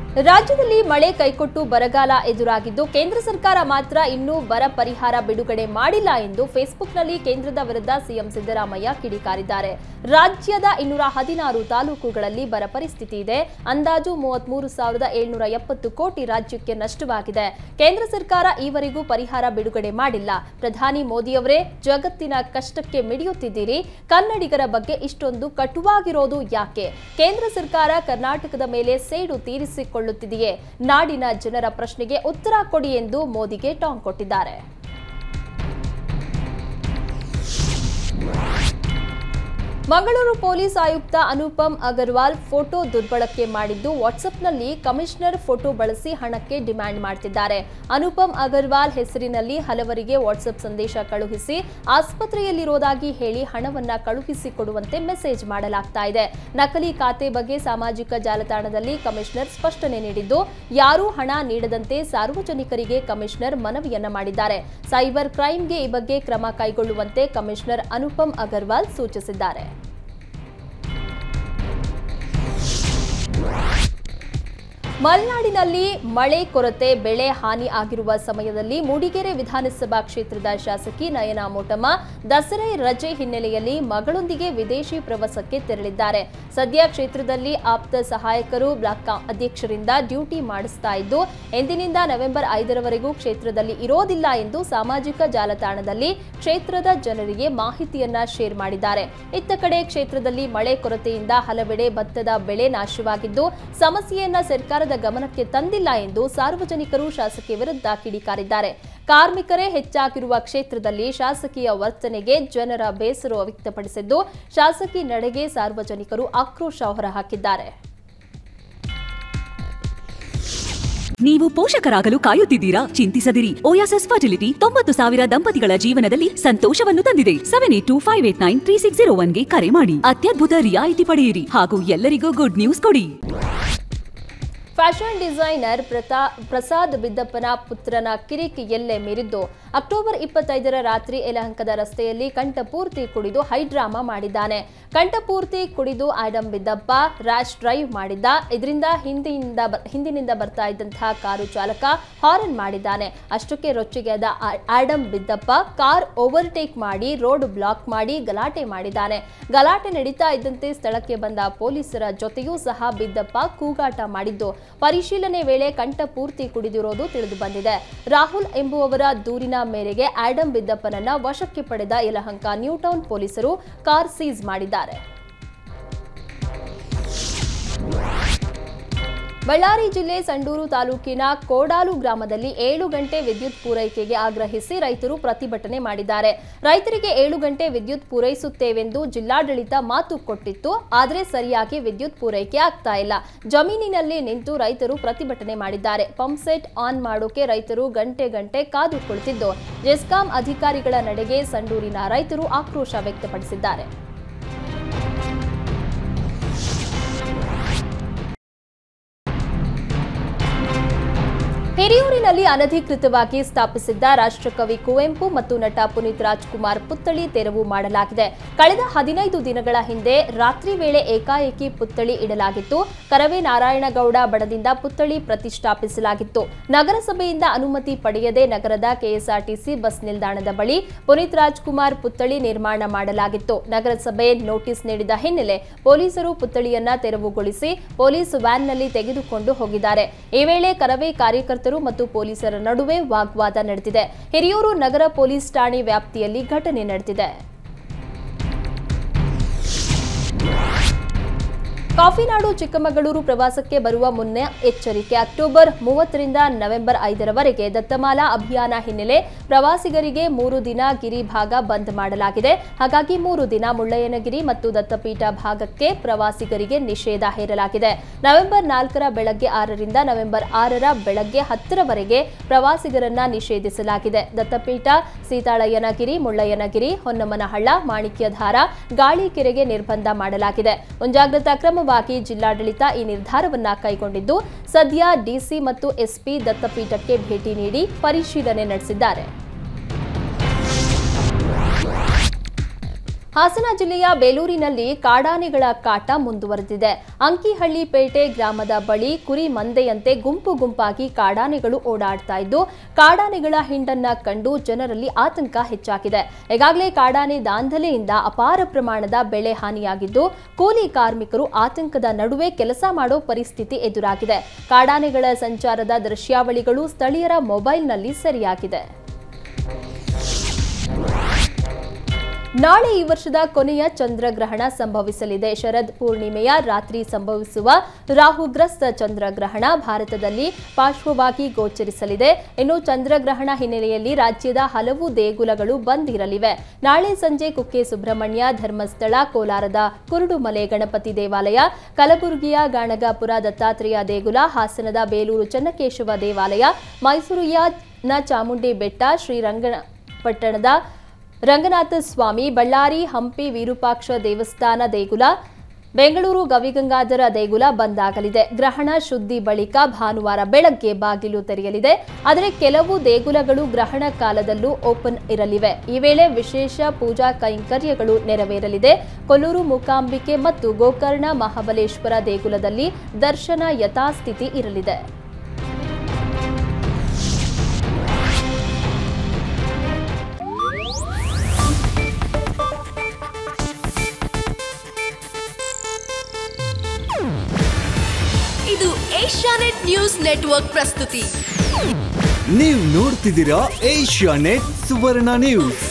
ರಾಜ್ಯದಲ್ಲಿ ಮಳೆ ಕೈಕೊಟ್ಟು ಬರಗಾಲ ಎದುರಾಗಿದ್ದು ಕೇಂದ್ರ ಸರ್ಕಾರ ಮಾತ್ರ ಇನ್ನೂ ಬರ ಪರಿಹಾರ ಬಿಡುಗಡೆ ಮಾಡಿಲ್ಲ ಎಂದು ಫೇಸ್ಬುಕ್ನಲ್ಲಿ ಕೇಂದ್ರದ ವಿರುದ್ಧ ಸಿಎಂ ಸಿದ್ದರಾಮಯ್ಯ ಕಿಡಿಕಾರಿದ್ದಾರೆ ರಾಜ್ಯದ ಇನ್ನೂರ ಹದಿನಾರು ತಾಲೂಕುಗಳಲ್ಲಿ ಬರ ಪರಿಸ್ಥಿತಿ ಇದೆ ಅಂದಾಜು ಮೂವತ್ಮೂರು ಸಾವಿರದ ಏಳ್ನೂರ ಎಪ್ಪತ್ತು ಕೋಟಿ ರಾಜ್ಯಕ್ಕೆ ನಷ್ಟವಾಗಿದೆ ಕೇಂದ್ರ ಸರ್ಕಾರ ಈವರೆಗೂ ಪರಿಹಾರ ಬಿಡುಗಡೆ ಮಾಡಿಲ್ಲ ಪ್ರಧಾನಿ ಮೋದಿಯವರೇ ಜಗತ್ತಿನ ಕಷ್ಟಕ್ಕೆ ಮಿಡಿಯುತ್ತಿದ್ದೀರಿ ಕನ್ನಡಿಗರ ಬಗ್ಗೆ ಇಷ್ಟೊಂದು ಕಟುವಾಗಿರೋದು ಯಾಕೆ ಕೇಂದ್ರ ಸರ್ಕಾರ ಕರ್ನಾಟಕದ ಮೇಲೆ ಸೇಡು ತೀರಿಸಿಕೊಳ್ಳುತ್ತಿದೆಯೇ ನಾಡಿನ ಜನರ ಪ್ರಶ್ನೆಗೆ ಉತ್ತರ ಕೊಡಿ ಎಂದು ಮೋದಿಗೆ ಟಾಂಗ್ ಕೊಟ್ಟಿದ್ದಾರೆ ಮಂಗಳೂರು ಪೊಲೀಸ್ ಆಯುಕ್ತ ಅನುಪಮ್ ಅಗರ್ವಾಲ್ ಫೋಟೋ ದುರ್ಬಳಕೆ ಮಾಡಿದ್ದು ವಾಟ್ಸ್ಆಪ್ನಲ್ಲಿ ಕಮಿಷನರ್ ಫೋಟೋ ಬಳಸಿ ಹಣಕ್ಕೆ ಡಿಮ್ಯಾಂಡ್ ಮಾಡ್ತಿದ್ದಾರೆ ಅನುಪಮ್ ಅಗರ್ವಾಲ್ ಹೆಸರಿನಲ್ಲಿ ಹಲವರಿಗೆ ವಾಟ್ಸ್ಆಪ್ ಸಂದೇಶ ಕಳುಹಿಸಿ ಆಸ್ಪತ್ರೆಯಲ್ಲಿರೋದಾಗಿ ಹೇಳಿ ಹಣವನ್ನ ಕಳುಹಿಸಿಕೊಡುವಂತೆ ಮೆಸೇಜ್ ಮಾಡಲಾಗ್ತಾ ಇದೆ ನಕಲಿ ಖಾತೆ ಬಗ್ಗೆ ಸಾಮಾಜಿಕ ಜಾಲತಾಣದಲ್ಲಿ ಕಮಿಷನರ್ ಸ್ಪಷ್ಟನೆ ನೀಡಿದ್ದು ಯಾರೂ ಹಣ ನೀಡದಂತೆ ಸಾರ್ವಜನಿಕರಿಗೆ ಕಮಿಷನರ್ ಮನವಿಯನ್ನ ಮಾಡಿದ್ದಾರೆ ಸೈಬರ್ ಕ್ರೈಂಗೆ ಈ ಬಗ್ಗೆ ಕ್ರಮ ಕೈಗೊಳ್ಳುವಂತೆ ಕಮಿಷನರ್ ಅನುಪಮ್ ಅಗರ್ವಾಲ್ ಸೂಚಿಸಿದ್ದಾರೆ ಮಲೆನಾಡಿನಲ್ಲಿ ಮಳೆ ಕೊರತೆ ಬೆಳೆ ಹಾನಿ ಆಗಿರುವ ಸಮಯದಲ್ಲಿ ಮೂಡಿಗೆರೆ ವಿಧಾನಸಭಾ ಕ್ಷೇತ್ರದ ಶಾಸಕಿ ನಯನಾ ಮೋಟಮ್ಮ ದಸರೆ ರಜೆ ಹಿನ್ನೆಲೆಯಲ್ಲಿ ಮಗಳೊಂದಿಗೆ ವಿದೇಶಿ ಪ್ರವಾಸಕ್ಕೆ ತೆರಳಿದ್ದಾರೆ ಸದ್ಯ ಕ್ಷೇತ್ರದಲ್ಲಿ ಆಪ್ತ ಸಹಾಯಕರು ಬ್ಲಾಕ್ ಕಾ- ಅಧ್ಯಕ್ಷರಿಂದ ಡ್ಯೂಟಿ ಮಾಡಿಸ್ತಾ ಇದ್ದು ಎಂದಿನಿಂದ ನವೆಂಬರ್ ಐದರವರೆಗೂ ಕ್ಷೇತ್ರದಲ್ಲಿ ಇರೋದಿಲ್ಲ ಎಂದು ಸಾಮಾಜಿಕ ಜಾಲತಾಣದಲ್ಲಿ ಕ್ಷೇತ್ರದ ಜನರಿಗೆ ಮಾಹಿತಿಯನ್ನ ಶೇರ್ ಮಾಡಿದ್ದಾರೆ ಇತ್ತ ಕಡೆ ಕ್ಷೇತ್ರದಲ್ಲಿ ಮಳೆ ಕೊರತೆಯಿಂದ ಹಲವೆಡೆ ಭತ್ತದ ಬೆಳೆ ನಾಶವಾಗಿದ್ದು ಸಮಸ್ಯೆಯನ್ನ ಸರ್ಕಾರದ ಗಮನಕ್ಕೆ ತಂದಿಲ್ಲ ಎಂದು ಸಾರ್ವಜನಿಕರು ಶಾಸಕಿ ವಿರುದ್ಧ ಕಿಡಿಕಾರಿದ್ದಾರೆ ಕಾರ್ಮಿಕರೇ ಹೆಚ್ಚಾಗಿರುವ ಕ್ಷೇತ್ರದಲ್ಲಿ ಶಾಸಕಿಯ ವರ್ತನೆಗೆ ಜನರ ಬೇಸರ ವ್ಯಕ್ತಪಡಿಸಿದ್ದು ಶಾಸಕಿ ನಡೆಗೆ ಸಾರ್ವಜನಿಕರು ಆಕ್ರೋಶ ಹೊರಹಾಕಿದ್ದಾರೆ ನೀವು ಪೋಷಕರಾಗಲು ಕಾಯುತ್ತಿದ್ದೀರಾ ಚಿಂತಿಸದಿರಿ ಓಯಾಸಸ್ ಫರ್ಟಿಲಿಟಿ ತೊಂಬತ್ತು ಸಾವಿರ ದಂಪತಿಗಳ ಜೀವನದಲ್ಲಿ ಸಂತೋಷವನ್ನು ತಂದಿದೆ seven eight two five eight nine three six zero ಒನ್ಗೆ ಕರೆ ಮಾಡಿ ಅತ್ಯದ್ಭುತ ರಿಯಾಯಿತಿ ಪಡೆಯಿರಿ ಹಾಗೂ ಎಲ್ಲರಿಗೂ ಗುಡ್ ನ್ಯೂಸ್ ಕೊಡಿ ಫ್ಯಾಷನ್ ಡಿಸೈನರ್ ಪ್ರತಾ ಪ್ರಸಾದ್ ಬಿದ್ದಪ್ಪನ ಪುತ್ರನ ಕಿರಿಕಿ ಎಲ್ಲೆ ಮೀರಿದ್ದು ಅಕ್ಟೋಬರ್ ಇಪ್ಪತ್ತೈದರ ರಾತ್ರಿ ಯಲಹಂಕದ ರಸ್ತೆಯಲ್ಲಿ ಕಂಠಪೂರ್ತಿ ಕುಡಿದು ಹೈಡ್ರಾಮಾ ಮಾಡಿದ್ದಾನೆ ಕಂಠಪೂರ್ತಿ ಕುಡಿದು ಆಡಮ್ ಬಿದ್ದಪ್ಪ ರ್ಯಾಶ್ ಡ್ರೈವ್ ಮಾಡಿದ್ದ ಇದರಿಂದ ಹಿಂದಿನಿಂದ ಬ- ಹಿಂದಿನಿಂದ ಬರ್ತಾ ಇದ್ದಂತಹ ಕಾರು ಚಾಲಕ ಹಾರನ್ ಮಾಡಿದ್ದಾನೆ ಅಷ್ಟಕ್ಕೆ ರೊಚ್ಚಿಗೆದ ಆ- ಆಡಮ್ ಬಿದ್ದಪ್ಪ ಕಾರ್ ಓವರ್ಟೇಕ್ ಮಾಡಿ ರೋಡ್ ಬ್ಲಾಕ್ ಮಾಡಿ ಗಲಾಟೆ ಮಾಡಿದ್ದಾನೆ ಗಲಾಟೆ ನಡೀತಾ ಇದ್ದಂತೆ ಸ್ಥಳಕ್ಕೆ ಬಂದ ಪೊಲೀಸರ ಜೊತೆಯೂ ಸಹ ಬಿದ್ದಪ್ಪ ಕೂಗಾಟ ಮಾಡಿದ್ದು ಪರಿಶೀಲನೆ ವೇಳೆ ಕಂಠ ಪೂರ್ತಿ ಕುಡಿದಿರೋದು ತಿಳಿದು ಬಂದಿದೆ ರಾಹುಲ್ ಎಂಬುವವರ ದೂರಿನ ಮೇರೆಗೆ ಆಡಮ್ ಬಿದ್ದಪ್ಪನನ್ನ ವಶಕ್ಕೆ ಪಡೆದ ಯಲಹಂಕ ನ್ಯೂಟೌನ್ ಪೊಲೀಸರು ಕಾರ್ ಸೀಸ್ ಮಾಡಿದ್ದಾರೆ ಬಳ್ಳಾರಿ ಜಿಲ್ಲೆ ಸಂಡೂರು ತಾಲೂಕಿನ ಕೋಡಾಲು ಗ್ರಾಮದಲ್ಲಿ ಏಳು ಗಂಟೆ ವಿದ್ಯುತ್ ಪೂರೈಕೆಗೆ ಆಗ್ರಹಿಸಿ ರೈತರು ಪ್ರತಿಭಟನೆ ಮಾಡಿದ್ದಾರೆ ರೈತರಿಗೆ ಏಳು ಗಂಟೆ ವಿದ್ಯುತ್ ಪೂರೈಸುತ್ತೇವೆಂದು ಜಿಲ್ಲಾಡಳಿತ ಮಾತು ಕೊಟ್ಟಿತ್ತು ಆದರೆ ಸರಿಯಾಗಿ ವಿದ್ಯುತ್ ಪೂರೈಕೆ ಆಗ್ತಾ ಇಲ್ಲ ಜಮೀನಿನಲ್ಲಿ ನಿಂತು ರೈತರು ಪ್ರತಿಭಟನೆ ಮಾಡಿದ್ದಾರೆ ಪಂಪ್ ಸೆಟ್ ಆನ್ ಮಾಡೋಕೆ ರೈತರು ಗಂಟೆ ಗಂಟೆ ಕಾದು ಕುಳಿತಿದ್ದು ಜೆಸ್ಕಾಂ ಅಧಿಕಾರಿಗಳ ನಡೆಗೆ ಸಂಡೂರಿನ ರೈತರು ಆಕ್ರೋಶ ವ್ಯಕ್ತಪಡಿಸಿದ್ದಾರೆ ಹಿರಿಯೂರಿನಲ್ಲಿ ಅನಧಿಕೃತವಾಗಿ ಸ್ಥಾಪಿಸಿದ್ದ ರಾಷ್ಟ್ರಕವಿ ಕುವೆಂಪು ಮತ್ತು ನಟ ಪುನೀತ್ ರಾಜ್ಕುಮಾರ್ ಪುತ್ಥಳಿ ತೆರವು ಮಾಡಲಾಗಿದೆ ಕಳೆದ ಹದಿನೈದು ದಿನಗಳ ಹಿಂದೆ ರಾತ್ರಿ ವೇಳೆ ಏಕಾಏಕಿ ಪುತ್ಥಳಿ ಇಡಲಾಗಿತ್ತು ಕರವೇ ನಾರಾಯಣಗೌಡ ಬಣದಿಂದ ಪುತ್ಥಳಿ ಪ್ರತಿಷ್ಠಾಪಿಸಲಾಗಿತ್ತು ನಗರಸಭೆಯಿಂದ ಅನುಮತಿ ಪಡೆಯದೆ ನಗರದ ಕೆಎಸ್ಆರ್ಟಿಸಿ ಬಸ್ ನಿಲ್ದಾಣದ ಬಳಿ ಪುನೀತ್ ರಾಜ್ಕುಮಾರ್ ಪುತ್ಥಳಿ ನಿರ್ಮಾಣ ಮಾಡಲಾಗಿತ್ತು ನಗರಸಭೆ ನೋಟಿಸ್ ನೀಡಿದ ಹಿನ್ನೆಲೆ ಪೊಲೀಸರು ಪುತ್ಥಳಿಯನ್ನ ತೆರವುಗೊಳಿಸಿ ಪೊಲೀಸ್ ವ್ಯಾನ್ನಲ್ಲಿ ತೆಗೆದುಕೊಂಡು ಹೋಗಿದ್ದಾರೆ ಈ ವೇಳೆ ಕರವೇ ಕಾರ್ಯಕರ್ತರು ಮತ್ತು ಪೊಲೀಸರ ನಡುವೆ ವಾಗ್ವಾದ ನಡೆದಿದೆ ಹಿರಿಯೂರು ನಗರ ಪೊಲೀಸ್ ಠಾಣೆ ವ್ಯಾಪ್ತಿಯಲ್ಲಿ ಘಟನೆ ನಡೆದಿದೆ ಕಾಫಿನಾಡು ಚಿಕ್ಕಮಗಳೂರು ಪ್ರವಾಸಕ್ಕೆ ಬರುವ ಮುನ್ನ ಎಚ್ಚರಿಕೆ ಅಕ್ಟೋಬರ್ ಮೂವತ್ತರಿಂದ ನವೆಂಬರ್ ಐದರವರೆಗೆ ದತ್ತಮಾಲಾ ಅಭಿಯಾನ ಹಿನ್ನೆಲೆ ಪ್ರವಾಸಿಗರಿಗೆ ಮೂರು ದಿನ ಗಿರಿ ಭಾಗ ಬಂದ್ ಮಾಡಲಾಗಿದೆ ಹಾಗಾಗಿ ಮೂರು ದಿನ ಮುಳ್ಳಯ್ಯನಗಿರಿ ಮತ್ತು ದತ್ತಪೀಠ ಭಾಗಕ್ಕೆ ಪ್ರವಾಸಿಗರಿಗೆ ನಿಷೇಧ ಹೇರಲಾಗಿದೆ ನವೆಂಬರ್ ನಾಲ್ಕರ ಬೆಳಗ್ಗೆ ಆರರಿಂದ ನವೆಂಬರ್ ಆರರ ಬೆಳಗ್ಗೆ ಹತ್ತರವರೆಗೆ ಪ್ರವಾಸಿಗರನ್ನ ನಿಷೇಧಿಸಲಾಗಿದೆ ದತ್ತಪೀಠ ಸೀತಾಳಯ್ಯನಗಿರಿ ಮುಳ್ಳಯ್ಯನಗಿರಿ ಹೊನ್ನಮ್ಮನಹಳ್ಳ ಮಾಣಿಕ್ಯಧಾರ ಗಾಳಿಕೆರೆಗೆ ನಿರ್ಬಂಧ ಮಾಡಲಾಗಿದೆ ಮುಂಜಾಗ್ರತಾ ಕ್ರಮವಾಗಿ ಜಿಲ್ಲಾಡಳಿತ ಈ ನಿರ್ಧಾರವನ್ನ ಕೈಗೊಂಡಿದ್ದು ಸದ್ಯ ಡಿಸಿ ಮತ್ತು ಎಸ್ಪಿ ದತ್ತಪೀಠಕ್ಕೆ ಭೇಟಿ ನೀಡಿ ಪರಿಶೀಲನೆ ನಡೆಸಿದ್ದಾರೆ ಹಾಸನ ಜಿಲ್ಲೆಯ ಬೇಲೂರಿನಲ್ಲಿ ಕಾಡಾನೆಗಳ ಕಾಟ ಮುಂದುವರೆದಿದೆ ಅಂಕಿಹಳ್ಳಿ ಪೇಟೆ ಗ್ರಾಮದ ಬಳಿ ಕುರಿ ಮಂದೆಯಂತೆ ಗುಂಪು ಗುಂಪಾಗಿ ಕಾಡಾನೆಗಳು ಓಡಾಡ್ತಾ ಇದ್ದು ಕಾಡಾನೆಗಳ ಹಿಂಡನ್ನ ಕಂಡು ಜನರಲ್ಲಿ ಆತಂಕ ಹೆಚ್ಚಾಗಿದೆ ಈಗಾಗಲೇ ಕಾಡಾನೆ ದಾಂಧಲೆಯಿಂದ ಅಪಾರ ಪ್ರಮಾಣದ ಬೆಳೆ ಹಾನಿಯಾಗಿದ್ದು ಕೂಲಿ ಕಾರ್ಮಿಕರು ಆತಂಕದ ನಡುವೆ ಕೆಲಸ ಮಾಡೋ ಪರಿಸ್ಥಿತಿ ಎದುರಾಗಿದೆ ಕಾಡಾನೆಗಳ ಸಂಚಾರದ ದೃಶ್ಯಾವಳಿಗಳು ಸ್ಥಳೀಯರ ಮೊಬೈಲ್ನಲ್ಲಿ ಸೆರೆಯಾಗಿದೆ ನಾಳೆ ಈ ವರ್ಷದ ಕೊನೆಯ ಚಂದ್ರಗ್ರಹಣ ಸಂಭವಿಸಲಿದೆ ಶರದ್ ಪೂರ್ಣಿಮೆಯ ರಾತ್ರಿ ಸಂಭವಿಸುವ ರಾಹುಗ್ರಸ್ತ ಚಂದ್ರಗ್ರಹಣ ಭಾರತದಲ್ಲಿ ಪಾರ್ಶ್ವವಾಗಿ ಗೋಚರಿಸಲಿದೆ ಇನ್ನು ಚಂದ್ರಗ್ರಹಣ ಹಿನ್ನೆಲೆಯಲ್ಲಿ ರಾಜ್ಯದ ಹಲವು ದೇಗುಲಗಳು ಬಂದ್ ಇರಲಿವೆ ನಾಳೆ ಸಂಜೆ ಕುಕ್ಕೆ ಸುಬ್ರಹ್ಮಣ್ಯ ಧರ್ಮಸ್ಥಳ ಕೋಲಾರದ ಕುರುಡುಮಲೆ ಗಣಪತಿ ದೇವಾಲಯ ಕಲಬುರಗಿಯ ಗಾಣಗಾಪುರ ದತ್ತಾತ್ರೇಯ ದೇಗುಲ ಹಾಸನದ ಬೇಲೂರು ಚನ್ನಕೇಶವ ದೇವಾಲಯ ಮೈಸೂರಿಯ ನ ಚಾಮುಂಡಿ ಬೆಟ್ಟ ಶ್ರೀರಂಗಪಟ್ಟಣದ ರಂಗನಾಥ ಸ್ವಾಮಿ ಬಳ್ಳಾರಿ ಹಂಪಿ ವಿರೂಪಾಕ್ಷ ದೇವಸ್ಥಾನ ದೇಗುಲ ಬೆಂಗಳೂರು ಗವಿಗಂಗಾಧರ ದೇಗುಲ ಬಂದ್ ಆಗಲಿದೆ ಗ್ರಹಣ ಶುದ್ಧಿ ಬಳಿಕ ಭಾನುವಾರ ಬೆಳಗ್ಗೆ ಬಾಗಿಲು ತೆರೆಯಲಿದೆ ಆದರೆ ಕೆಲವು ದೇಗುಲಗಳು ಗ್ರಹಣ ಕಾಲದಲ್ಲೂ ಓಪನ್ ಇರಲಿವೆ ಈ ವೇಳೆ ವಿಶೇಷ ಪೂಜಾ ಕೈಂಕರ್ಯಗಳು ನೆರವೇರಲಿದೆ ಕೊಲ್ಲೂರು ಮೂಕಾಂಬಿಕೆ ಮತ್ತು ಗೋಕರ್ಣ ಮಹಾಬಲೇಶ್ವರ ದೇಗುಲದಲ್ಲಿ ದರ್ಶನ ಯಥಾಸ್ಥಿತಿ ಇರಲಿದೆ ಇದು ಏಷ್ಯಾನೆಟ್ ನ್ಯೂಸ್ ನೆಟ್ವರ್ಕ್ ಪ್ರಸ್ತುತಿ ನೀವು ನೋಡ್ತಿದ್ದೀರಾ ಏಷ್ಯಾ ನೆಟ್ ಸುವರ್ಣ ನ್ಯೂಸ್